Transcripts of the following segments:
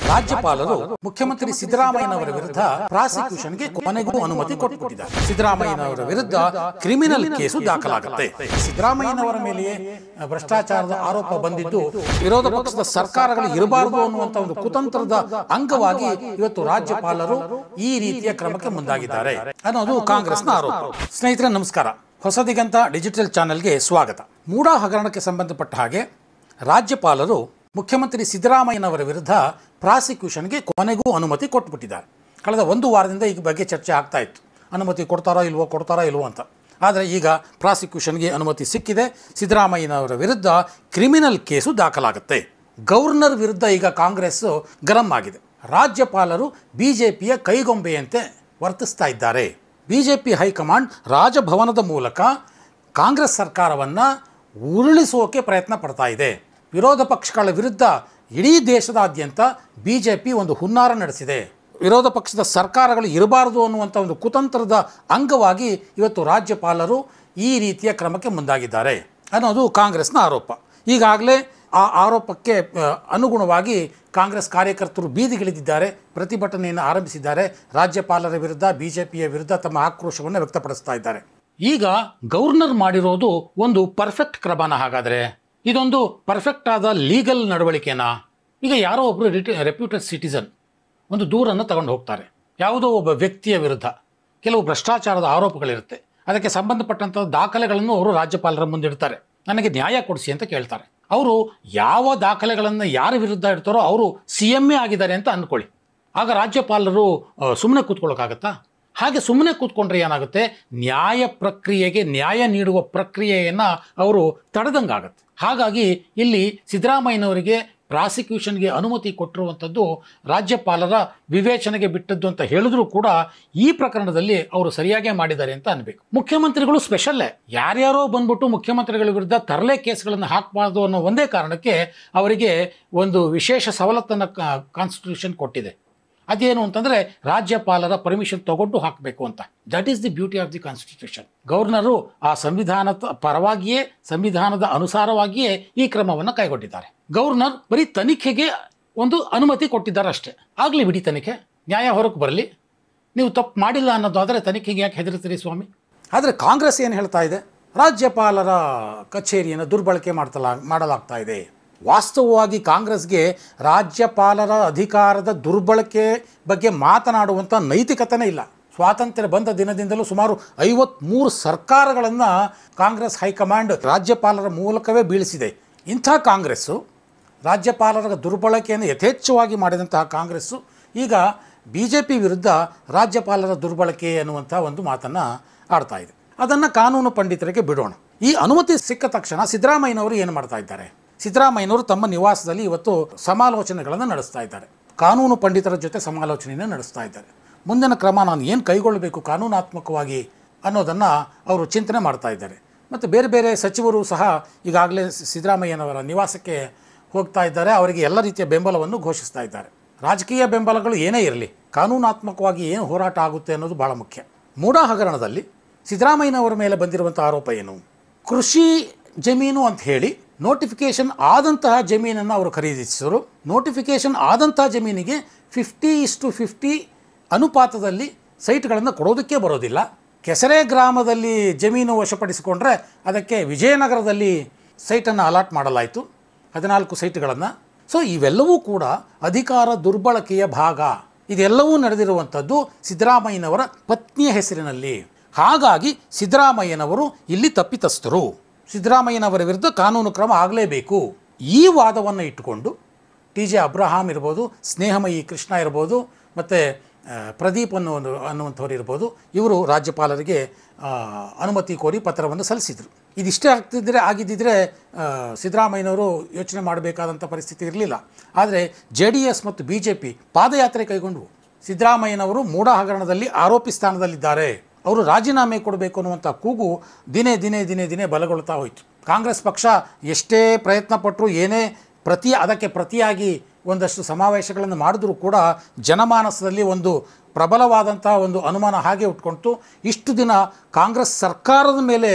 ರಾಜ್ಯಪಾಲರು ಮುಖ್ಯಮಂತ್ರಿ ಸಿದ್ದರಾಮಯ್ಯನವರ ವಿರುದ್ಧ ಪ್ರಾಸಿಕ್ಯೂಷನ್ಗೆ ಕೊನೆಗೂ ಅನುಮತಿ ಕೊಟ್ಟುಬಿಟ್ಟಿದ್ದಾರೆ ಸಿದ್ದರಾಮಯ್ಯನವರ ವಿರುದ್ಧ ಕ್ರಿಮಿನಲ್ ಕೇಸು ದಾಖಲಾಗುತ್ತೆ ಸಿದ್ದರಾಮಯ್ಯನವರ ಮೇಲೆಯೇ ಭ್ರಷ್ಟಾಚಾರದ ಆರೋಪ ಬಂದಿದ್ದು ವಿರೋಧ ಪಕ್ಷದ ಸರ್ಕಾರಗಳು ಇರಬಾರದು ಅನ್ನುವಂತ ಒಂದು ಕುತಂತ್ರದ ಅಂಗವಾಗಿ ಇವತ್ತು ರಾಜ್ಯಪಾಲರು ಈ ರೀತಿಯ ಕ್ರಮಕ್ಕೆ ಮುಂದಾಗಿದ್ದಾರೆ ಅನ್ನೋದು ಕಾಂಗ್ರೆಸ್ನ ಆರೋಪ ಸ್ನೇಹಿತರೆ ನಮಸ್ಕಾರ ಹೊಸ ದಿಗಂತ ಡಿಜಿಟಲ್ ಚಾನೆಲ್ಗೆ ಸ್ವಾಗತ ಮೂಡ ಹಗರಣಕ್ಕೆ ಸಂಬಂಧಪಟ್ಟ ಹಾಗೆ ರಾಜ್ಯಪಾಲರು ಮುಖ್ಯಮಂತ್ರಿ ಸಿದ್ದರಾಮಯ್ಯನವರ ವಿರುದ್ಧ ಪ್ರಾಸಿಕ್ಯೂಷನ್ಗೆ ಕೊನೆಗೂ ಅನುಮತಿ ಕೊಟ್ಬಿಟ್ಟಿದ್ದಾರೆ ಕಳೆದ ಒಂದು ವಾರದಿಂದ ಈ ಬಗ್ಗೆ ಚರ್ಚೆ ಆಗ್ತಾ ಇತ್ತು ಅನುಮತಿ ಕೊಡ್ತಾರೋ ಇಲ್ವೋ ಕೊಡ್ತಾರೋ ಇಲ್ವೋ ಅಂತ ಆದರೆ ಈಗ ಪ್ರಾಸಿಕ್ಯೂಷನ್ಗೆ ಅನುಮತಿ ಸಿಕ್ಕಿದೆ ಸಿದ್ದರಾಮಯ್ಯನವರ ವಿರುದ್ಧ ಕ್ರಿಮಿನಲ್ ಕೇಸು ದಾಖಲಾಗುತ್ತೆ ಗವರ್ನರ್ ವಿರುದ್ಧ ಈಗ ಕಾಂಗ್ರೆಸ್ ಗರಂ ಆಗಿದೆ ರಾಜ್ಯಪಾಲರು ಬಿಜೆಪಿಯ ಕೈಗೊಂಬೆಯಂತೆ ವರ್ತಿಸ್ತಾ ಇದ್ದಾರೆ ಬಿಜೆಪಿ ಹೈಕಮಾಂಡ್ ರಾಜಭವನದ ಮೂಲಕ ಕಾಂಗ್ರೆಸ್ ಸರ್ಕಾರವನ್ನು ಉರುಳಿಸೋಕೆ ಪ್ರಯತ್ನ ಪಡ್ತಾ ಇದೆ ವಿರೋಧ ಪಕ್ಷಗಳ ವಿರುದ್ಧ ಇಡೀ ದೇಶದಾದ್ಯಂತ ಬಿ ಜೆ ಪಿ ಒಂದು ಹುನ್ನಾರ ನಡೆಸಿದೆ ವಿರೋಧ ಪಕ್ಷದ ಸರ್ಕಾರಗಳು ಇರಬಾರದು ಅನ್ನುವಂಥ ಒಂದು ಕುತಂತ್ರದ ಅಂಗವಾಗಿ ಇವತ್ತು ರಾಜ್ಯಪಾಲರು ಈ ರೀತಿಯ ಕ್ರಮಕ್ಕೆ ಮುಂದಾಗಿದ್ದಾರೆ ಅನ್ನೋದು ಕಾಂಗ್ರೆಸ್ನ ಆರೋಪ ಈಗಾಗಲೇ ಆ ಆರೋಪಕ್ಕೆ ಆ, ಅನುಗುಣವಾಗಿ ಕಾಂಗ್ರೆಸ್ ಕಾರ್ಯಕರ್ತರು ಬೀದಿಗಿಳಿದಿದ್ದಾರೆ ಪ್ರತಿಭಟನೆಯನ್ನು ಆರಂಭಿಸಿದ್ದಾರೆ ರಾಜ್ಯಪಾಲರ ವಿರುದ್ಧ ಬಿಜೆಪಿಯ ವಿರುದ್ಧ ತಮ್ಮ ಆಕ್ರೋಶವನ್ನು ವ್ಯಕ್ತಪಡಿಸ್ತಾ ಇದ್ದಾರೆ ಈಗ ಗವರ್ನರ್ ಮಾಡಿರೋದು ಒಂದು ಪರ್ಫೆಕ್ಟ್ ಕ್ರಮನ ಹಾಗಾದರೆ ಇದೊಂದು ಪರ್ಫೆಕ್ಟ್ ಆದ ಲೀಗಲ್ ನಡವಳಿಕೆನಾ ಈಗ ಯಾರೋ ಒಬ್ಬರು ರೆಪ್ಯೂಟೆಡ್ ಸಿಟಿಸನ್ ಒಂದು ದೂರನ್ನು ತಗೊಂಡು ಹೋಗ್ತಾರೆ ಯಾವುದೋ ಒಬ್ಬ ವ್ಯಕ್ತಿಯ ವಿರುದ್ಧ ಕೆಲವು ಭ್ರಷ್ಟಾಚಾರದ ಆರೋಪಗಳಿರುತ್ತೆ ಅದಕ್ಕೆ ಸಂಬಂಧಪಟ್ಟಂಥ ದಾಖಲೆಗಳನ್ನು ಅವರು ರಾಜ್ಯಪಾಲರ ಮುಂದಿಡ್ತಾರೆ ನನಗೆ ನ್ಯಾಯ ಕೊಡಿಸಿ ಅಂತ ಕೇಳ್ತಾರೆ ಅವರು ಯಾವ ದಾಖಲೆಗಳನ್ನು ಯಾರ ವಿರುದ್ಧ ಇಡ್ತಾರೋ ಅವರು ಸಿ ಎಮ್ ಎ ಆಗಿದ್ದಾರೆ ಅಂತ ಅಂದ್ಕೊಳ್ಳಿ ಆಗ ರಾಜ್ಯಪಾಲರು ಸುಮ್ಮನೆ ಕೂತ್ಕೊಳ್ಳೋಕ್ಕಾಗತ್ತಾ ಹಾಗೆ ಸುಮ್ಮನೆ ಕೂತ್ಕೊಂಡ್ರೆ ಏನಾಗುತ್ತೆ ನ್ಯಾಯ ಪ್ರಕ್ರಿಯೆಗೆ ನ್ಯಾಯ ನೀಡುವ ಪ್ರಕ್ರಿಯೆಯನ್ನು ಅವರು ತಡೆದಂಗಾಗತ್ತೆ ಹಾಗಾಗಿ ಇಲ್ಲಿ ಸಿದ್ದರಾಮಯ್ಯನವರಿಗೆ ಪ್ರಾಸಿಕ್ಯೂಷನ್ಗೆ ಅನುಮತಿ ಕೊಟ್ಟಿರುವಂಥದ್ದು ರಾಜ್ಯಪಾಲರ ವಿವೇಚನೆಗೆ ಬಿಟ್ಟದ್ದು ಅಂತ ಹೇಳಿದ್ರು ಕೂಡ ಈ ಪ್ರಕರಣದಲ್ಲಿ ಅವರು ಸರಿಯಾಗೇ ಮಾಡಿದ್ದಾರೆ ಅಂತ ಅನ್ಬೇಕು ಮುಖ್ಯಮಂತ್ರಿಗಳು ಸ್ಪೆಷಲ್ಲೇ ಯಾರ್ಯಾರೋ ಬಂದ್ಬಿಟ್ಟು ಮುಖ್ಯಮಂತ್ರಿಗಳ ವಿರುದ್ಧ ತರಲೆ ಕೇಸ್ಗಳನ್ನು ಹಾಕಬಾರ್ದು ಅನ್ನೋ ಒಂದೇ ಕಾರಣಕ್ಕೆ ಅವರಿಗೆ ಒಂದು ವಿಶೇಷ ಸವಲತ್ತನ್ನು ಕಾನ್ಸ್ಟಿಟ್ಯೂಷನ್ ಕೊಟ್ಟಿದೆ ಅದೇನು ಅಂತಂದರೆ ರಾಜ್ಯಪಾಲರ ಪರ್ಮಿಷನ್ ತಗೊಂಡು ಹಾಕಬೇಕು ಅಂತ that is the beauty of the constitution governor ಆ ಸಂವಿಧಾನದ ಪರವಾಗಿಯೇ ಸಂವಿಧಾನದ ಅನುಸಾರವಾಗಿಯೇ ಈ ಕ್ರಮವನ್ನು ಕೈಗೊಂಡಿದ್ದಾರೆ ಗವರ್ನರ್ ಬರೀ ತನಿಖೆಗೆ ಒಂದು ಅನುಮತಿ ಕೊಟ್ಟಿದ್ದಾರೆ ಅಷ್ಟೇ ಆಗಲಿ ಬಿಡಿ ತನಿಖೆ ನ್ಯಾಯ ಹೊರಗೆ ಬರಲಿ ನೀವು ತಪ್ಪು ಮಾಡಿಲ್ಲ ಅನ್ನೋದಾದರೆ ತನಿಖೆಗೆ ಯಾಕೆ ಹೆದರ್ತೀರಿ ಸ್ವಾಮಿ ಆದರೆ ಕಾಂಗ್ರೆಸ್ ಏನು ಹೇಳ್ತಾ ಇದೆ ರಾಜ್ಯಪಾಲರ ಕಚೇರಿಯನ್ನು ದುರ್ಬಳಕೆ ಮಾಡ್ತಲಾ ಮಾಡಲಾಗ್ತಾ ಇದೆ ವಾಸ್ತವವಾಗಿ ಕಾಂಗ್ರೆಸ್ಗೆ ರಾಜ್ಯಪಾಲರ ಅಧಿಕಾರದ ದುರ್ಬಳಕೆ ಬಗ್ಗೆ ಮಾತನಾಡುವಂಥ ನೈತಿಕತೆನೇ ಇಲ್ಲ ಸ್ವಾತಂತ್ರ್ಯ ಬಂದ ದಿನದಿಂದಲೂ ಸುಮಾರು ಐವತ್ತ್ಮೂರು ಸರ್ಕಾರಗಳನ್ನು ಕಾಂಗ್ರೆಸ್ ಹೈಕಮಾಂಡ್ ರಾಜ್ಯಪಾಲರ ಮೂಲಕವೇ ಬೀಳಿಸಿದೆ ಇಂಥ ಕಾಂಗ್ರೆಸ್ಸು ರಾಜ್ಯಪಾಲರ ದುರ್ಬಳಕೆಯನ್ನು ಯಥೇಚ್ಛವಾಗಿ ಮಾಡಿದಂತಹ ಕಾಂಗ್ರೆಸ್ಸು ಈಗ ಬಿ ಜೆ ಪಿ ವಿರುದ್ಧ ರಾಜ್ಯಪಾಲರ ದುರ್ಬಳಕೆ ಅನ್ನುವಂಥ ಒಂದು ಮಾತನ್ನು ಆಡ್ತಾ ಇದೆ ಅದನ್ನು ಕಾನೂನು ಪಂಡಿತರಿಗೆ ಬಿಡೋಣ ಈ ಅನುಮತಿ ಸಿಕ್ಕ ತಕ್ಷಣ ಸಿದ್ದರಾಮಯ್ಯನವರು ಏನು ಮಾಡ್ತಾ ಇದ್ದಾರೆ ಸಿದ್ದರಾಮಯ್ಯನವರು ತಮ್ಮ ನಿವಾಸದಲ್ಲಿ ಇವತ್ತು ಸಮಾಲೋಚನೆಗಳನ್ನು ನಡೆಸ್ತಾ ಇದ್ದಾರೆ ಕಾನೂನು ಪಂಡಿತರ ಜೊತೆ ಸಮಾಲೋಚನೆಯನ್ನು ನಡೆಸ್ತಾ ಇದ್ದಾರೆ ಮುಂದಿನ ಕ್ರಮ ನಾನು ಏನು ಕೈಗೊಳ್ಳಬೇಕು ಕಾನೂನಾತ್ಮಕವಾಗಿ ಅನ್ನೋದನ್ನು ಅವರು ಚಿಂತನೆ ಮಾಡ್ತಾ ಇದ್ದಾರೆ ಮತ್ತು ಬೇರೆ ಬೇರೆ ಸಚಿವರು ಸಹ ಈಗಾಗಲೇ ಸಿದ್ದರಾಮಯ್ಯನವರ ನಿವಾಸಕ್ಕೆ ಹೋಗ್ತಾ ಇದ್ದಾರೆ ಅವರಿಗೆ ಎಲ್ಲ ರೀತಿಯ ಬೆಂಬಲವನ್ನು ಘೋಷಿಸ್ತಾ ಇದ್ದಾರೆ ರಾಜಕೀಯ ಬೆಂಬಲಗಳು ಏನೇ ಇರಲಿ ಕಾನೂನಾತ್ಮಕವಾಗಿ ಏನು ಹೋರಾಟ ಆಗುತ್ತೆ ಅನ್ನೋದು ಭಾಳ ಮುಖ್ಯ ಮೂಡಾ ಹಗರಣದಲ್ಲಿ ಸಿದ್ದರಾಮಯ್ಯನವರ ಮೇಲೆ ಬಂದಿರುವಂಥ ಆರೋಪ ಏನು ಕೃಷಿ ಜಮೀನು ಅಂತ ಹೇಳಿ ನೋಟಿಫಿಕೇಷನ್ ಆದಂತಹ ಜಮೀನನ್ನು ಅವರು ಖರೀದಿಸಿದರು ನೋಟಿಫಿಕೇಷನ್ ಆದಂತಹ ಜಮೀನಿಗೆ ಫಿಫ್ಟಿ ಇಸ್ಟು ಫಿಫ್ಟಿ ಅನುಪಾತದಲ್ಲಿ ಸೈಟ್ಗಳನ್ನು ಕೊಡೋದಕ್ಕೆ ಬರೋದಿಲ್ಲ ಕೆಸರೆ ಗ್ರಾಮದಲ್ಲಿ ಜಮೀನು ವಶಪಡಿಸಿಕೊಂಡ್ರೆ ಅದಕ್ಕೆ ವಿಜಯನಗರದಲ್ಲಿ ಸೈಟನ್ನು ಅಲಾಟ್ ಮಾಡಲಾಯಿತು ಹದಿನಾಲ್ಕು ಸೈಟ್ಗಳನ್ನು ಸೊ ಇವೆಲ್ಲವೂ ಕೂಡ ಅಧಿಕಾರ ದುರ್ಬಳಕೆಯ ಭಾಗ ಇದೆಲ್ಲವೂ ನಡೆದಿರುವಂಥದ್ದು ಸಿದ್ದರಾಮಯ್ಯನವರ ಪತ್ನಿಯ ಹೆಸರಿನಲ್ಲಿ ಹಾಗಾಗಿ ಸಿದ್ದರಾಮಯ್ಯನವರು ಇಲ್ಲಿ ತಪ್ಪಿತಸ್ಥರು ಸಿದ್ದರಾಮಯ್ಯನವರ ವಿರುದ್ಧ ಕಾನೂನು ಕ್ರಮ ಆಗಲೇಬೇಕು ಈ ವಾದವನ್ನು ಇಟ್ಟುಕೊಂಡು ಟಿ ಜೆ ಅಬ್ರಹಾಂ ಇರ್ಬೋದು ಸ್ನೇಹಮಯಿ ಕೃಷ್ಣ ಇರ್ಬೋದು ಮತ್ತು ಪ್ರದೀಪ್ ಅನ್ನೋ ಒಂದು ಅನ್ನುವಂಥವ್ರು ಇರ್ಬೋದು ಇವರು ರಾಜ್ಯಪಾಲರಿಗೆ ಆ, ಅನುಮತಿ ಕೋರಿ ಪತ್ರವನ್ನು ಸಲ್ಲಿಸಿದರು ಇದಿಷ್ಟೇ ಆಗ್ತಿದ್ದರೆ ಆಗಿದ್ದಿದ್ರೆ ಆ, ಸಿದ್ದರಾಮಯ್ಯನವರು ಯೋಚನೆ ಮಾಡಬೇಕಾದಂಥ ಪರಿಸ್ಥಿತಿ ಇರಲಿಲ್ಲ ಆದರೆ ಜೆ ಡಿ ಎಸ್ ಮತ್ತು ಬಿ ಜೆ ಪಿ ಪಾದಯಾತ್ರೆ ಕೈಗೊಂಡವು ಸಿದ್ದರಾಮಯ್ಯನವರು ಮೂಡ ಹಗರಣದಲ್ಲಿ ಆರೋಪಿ ಸ್ಥಾನದಲ್ಲಿದ್ದಾರೆ ಅವರು ರಾಜೀನಾಮೆ ಕೊಡಬೇಕು ಅನ್ನುವಂಥ ಕೂಗು ದಿನೇ ದಿನೇ ದಿನೇ ದಿನೇ ಬಲಗೊಳ್ತಾ ಹೋಯಿತು ಕಾಂಗ್ರೆಸ್ ಪಕ್ಷ ಎಷ್ಟೇ ಪ್ರಯತ್ನ ಪಟ್ಟರು ಏನೇ ಪ್ರತಿ ಅದಕ್ಕೆ ಪ್ರತಿಯಾಗಿ ಒಂದಷ್ಟು ಸಮಾವೇಶಗಳನ್ನು ಮಾಡಿದ್ರೂ ಕೂಡ ಜನಮಾನಸದಲ್ಲಿ ಒಂದು ಪ್ರಬಲವಾದಂಥ ಒಂದು ಅನುಮಾನ ಹಾಗೆ ಉಟ್ಕೊಳ್ತು ಇಷ್ಟು ದಿನ ಕಾಂಗ್ರೆಸ್ ಸರ್ಕಾರದ ಮೇಲೆ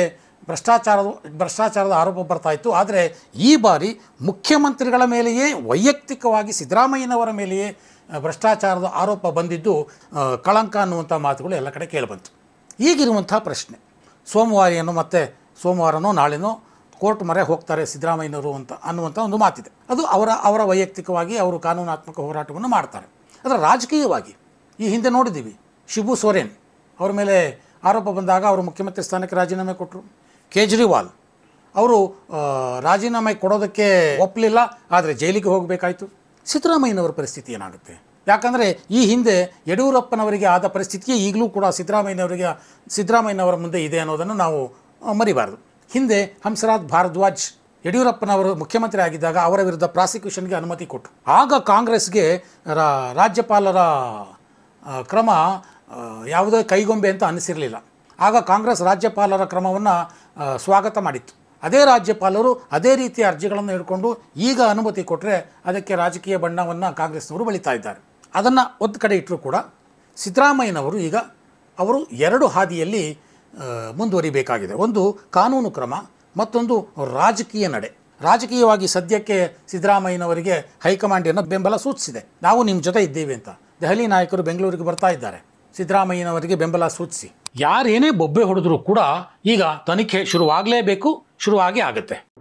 ಭ್ರಷ್ಟಾಚಾರದ ಭ್ರಷ್ಟಾಚಾರದ ಆರೋಪ ಬರ್ತಾ ಇತ್ತು ಆದರೆ ಈ ಬಾರಿ ಮುಖ್ಯಮಂತ್ರಿಗಳ ಮೇಲೆಯೇ ವೈಯಕ್ತಿಕವಾಗಿ ಸಿದ್ದರಾಮಯ್ಯನವರ ಮೇಲೆಯೇ ಆ, ಭ್ರಷ್ಟಾಚಾರದ ಆರೋಪ ಬಂದಿದ್ದು ಆ, ಕಳಂಕ ಅನ್ನುವಂಥ ಮಾತುಗಳು ಎಲ್ಲ ಕಡೆ ಕೇಳಿಬಂತು ಈಗಿರುವಂಥ ಪ್ರಶ್ನೆ ಸೋಮವಾರಿಯನ್ನು ಮತ್ತೆ ಸೋಮವಾರನೋ ನಾಳೆನೋ ಕೋರ್ಟ್ ಮೊರೆ ಹೋಗ್ತಾರೆ ಸಿದ್ದರಾಮಯ್ಯನವರು ಅಂತ ಅನ್ನುವಂಥ ಒಂದು ಮಾತಿದೆ ಅದು ಅವರ ಅವರ ವೈಯಕ್ತಿಕವಾಗಿ ಅವರು ಕಾನೂನಾತ್ಮಕ ಹೋರಾಟವನ್ನು ಮಾಡ್ತಾರೆ ಅದರ ರಾಜಕೀಯವಾಗಿ ಈ ಹಿಂದೆ ನೋಡಿದ್ದೀವಿ ಶಿಬು ಸೋರೆನ್ ಅವರ ಮೇಲೆ ಆರೋಪ ಬಂದಾಗ ಅವರು ಮುಖ್ಯಮಂತ್ರಿ ಸ್ಥಾನಕ್ಕೆ ರಾಜೀನಾಮೆ ಕೊಟ್ಟರು ಕೇಜ್ರಿವಾಲ್ ಅವರು ಆ, ರಾಜೀನಾಮೆ ಕೊಡೋದಕ್ಕೆ ಒಪ್ಪಲಿಲ್ಲ ಆದರೆ ಜೈಲಿಗೆ ಹೋಗಬೇಕಾಯಿತು ಸಿದ್ದರಾಮಯ್ಯನವರ ಪರಿಸ್ಥಿತಿ ಏನಾಗುತ್ತೆ ಯಾಕಂದರೆ ಈ ಹಿಂದೆ ಯಡಿಯೂರಪ್ಪನವರಿಗೆ ಆದ ಪರಿಸ್ಥಿತಿಯೇ ಈಗಲೂ ಕೂಡ ಸಿದ್ದರಾಮಯ್ಯನವರಿಗೆ ಸಿದ್ದರಾಮಯ್ಯನವರ ಮುಂದೆ ಇದೆ ಅನ್ನೋದನ್ನು ನಾವು ಆ, ಮರಿಬಾರ್ದು ಹಿಂದೆ ಹಂಸರಾಜ್ ಭಾರದ್ವಾಜ್ ಯಡಿಯೂರಪ್ಪನವರು ಮುಖ್ಯಮಂತ್ರಿ ಆಗಿದ್ದಾಗ ಅವರ ವಿರುದ್ಧ ಪ್ರಾಸಿಕ್ಯೂಷನ್ಗೆ ಅನುಮತಿ ಕೊಟ್ಟರು ಆಗ ಕಾಂಗ್ರೆಸ್ಗೆ ರಾ- ರಾಜ್ಯಪಾಲರ ಆ, ಕ್ರಮ ಆ, ಯಾವುದೇ ಕೈಗೊಂಬೆ ಅಂತ ಅನಿಸಿರಲಿಲ್ಲ ಆಗ ಕಾಂಗ್ರೆಸ್ ರಾಜ್ಯಪಾಲರ ಕ್ರಮವನ್ನು ಸ್ವಾಗತ ಮಾಡಿತ್ತು ಅದೇ ರಾಜ್ಯಪಾಲರು ಅದೇ ರೀತಿಯ ಅರ್ಜಿಗಳನ್ನು ಹಿಡ್ಕೊಂಡು ಈಗ ಅನುಮತಿ ಕೊಟ್ಟರೆ ಅದಕ್ಕೆ ರಾಜಕೀಯ ಬಣ್ಣವನ್ನು ಕಾಂಗ್ರೆಸ್ನವರು ಬಳಿತಾ ಇದ್ದಾರೆ ಅದನ್ನು ಒಂದು ಕಡೆ ಇಟ್ಟರೂ ಕೂಡ ಸಿದ್ದರಾಮಯ್ಯನವರು ಈಗ ಅವರು ಎರಡು ಹಾದಿಯಲ್ಲಿ ಆ, ಮುಂದುವರಿಬೇಕಾಗಿದೆ ಒಂದು ಕಾನೂನು ಕ್ರಮ ಮತ್ತೊಂದು ರಾಜಕೀಯ ನಡೆ ರಾಜಕೀಯವಾಗಿ ಸದ್ಯಕ್ಕೆ ಸಿದ್ದರಾಮಯ್ಯನವರಿಗೆ ಹೈಕಮಾಂಡ್ ಏನೋ ಬೆಂಬಲ ಸೂಚಿಸಿದೆ ನಾವು ನಿಮ್ಮ ಜೊತೆ ಇದ್ದೀವಿ ಅಂತ ದೆಹಲಿ ನಾಯಕರು ಬೆಂಗಳೂರಿಗೆ ಬರ್ತಾ ಇದ್ದಾರೆ ಸಿದ್ದರಾಮಯ್ಯನವರಿಗೆ ಬೆಂಬಲ ಸೂಚಿಸಿ ಯಾರೇನೇ ಬೊಬ್ಬೆ ಹೊಡೆದರೂ ಕೂಡ ಈಗ ತನಿಖೆ ಶುರುವಾಗಲೇಬೇಕು ಶುರುವಾಗೇ ಆಗುತ್ತೆ